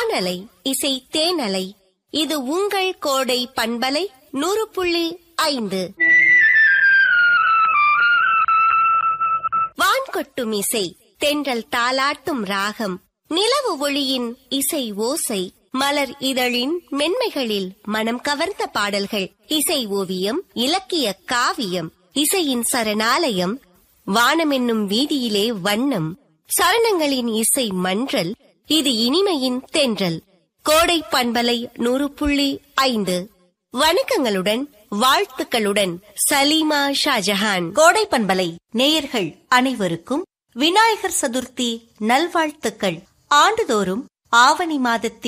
வானலை இசை தேனலை இது உங்கள் கோடை பண்பலை நூறு புள்ளி ஐந்து வான்கொட்டும் இசை தென்றல் தாலாட்டும் ராகம் நிலவு ஒளியின் இசை ஓசை மலர் இதழின் மென்மைகளில் மனம் கவர்ந்த பாடல்கள் இசை ஓவியம் இலக்கிய காவியம் இசையின் சரணாலயம் வானமென்னும் வீதியிலே வண்ணம் சரணங்களின் இசை மன்றல் இது இனிமையின் தென்றல் கோடை பண்பலை நூறு புள்ளி ஐந்து வணக்கங்களுடன் வாழ்த்துக்களுடன் சலீமா ஷாஜஹான் கோடை பண்பலை நேயர்கள் அனைவருக்கும் விநாயகர் சதுர்த்தி நல்வாழ்த்துக்கள் ஆண்டுதோறும் ஆவணி மாதத்தில்